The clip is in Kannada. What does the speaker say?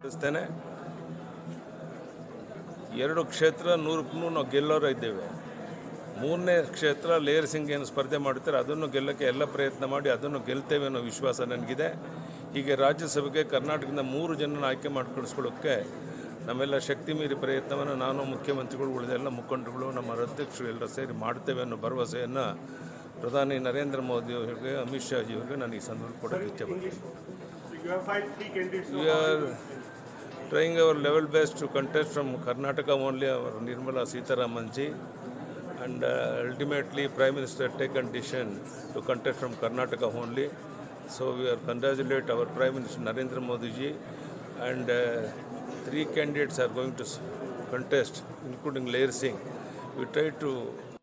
ತಿಳಿಸ್ತೇನೆ ಎರಡು ಕ್ಷೇತ್ರ ನೂರಕ್ಕೂ ನಾವು ಗೆಲ್ಲೋರು ಇದ್ದೇವೆ ಮೂರನೇ ಕ್ಷೇತ್ರ ಲೇಯರ್ ಸಿಂಗ್ ಏನು ಸ್ಪರ್ಧೆ ಮಾಡ್ತಾರೆ ಅದನ್ನು ಗೆಲ್ಲಕ್ಕೆ ಎಲ್ಲ ಪ್ರಯತ್ನ ಮಾಡಿ ಅದನ್ನು ಗೆಲ್ತೇವೆ ಅನ್ನೋ ವಿಶ್ವಾಸ ನನಗಿದೆ ಹೀಗೆ ರಾಜ್ಯಸಭೆಗೆ ಕರ್ನಾಟಕದಿಂದ ಮೂರು ಜನನ ಆಯ್ಕೆ ಮಾಡಿ ಕಳಿಸ್ಕೊಳ್ಳೋಕ್ಕೆ ನಮ್ಮೆಲ್ಲ ಶಕ್ತಿ ಮೀರಿ ಪ್ರಯತ್ನವನ್ನು ನಾನು ಮುಖ್ಯಮಂತ್ರಿಗಳು ಉಳಿದೆಲ್ಲ ಮುಖಂಡರುಗಳು ನಮ್ಮ ಅಧ್ಯಕ್ಷರು ಎಲ್ಲರೂ ಸೇರಿ ಮಾಡ್ತೇವೆ ಅನ್ನೋ ಭರವಸೆಯನ್ನು ಪ್ರಧಾನಿ ನರೇಂದ್ರ ಮೋದಿ ಅವರಿಗೆ ಅಮಿತ್ ಶಾ ಜಿಯವರಿಗೆ ನಾನು ಈ ಸಂದರ್ಭ ಕೊಡೋಕ್ಕೆ ಇಚ್ಛೆಪಡ್ತೀನಿ You have five three candidates. We are trying our level best to contest from Karnataka only, our Nirmala Sitaraman ji. And uh, ultimately, Prime Minister taken decision to contest from Karnataka only. So we are congratulate our Prime Minister Narendra Modi ji. And uh, three candidates are going to s- contest, including Lair Singh. We try to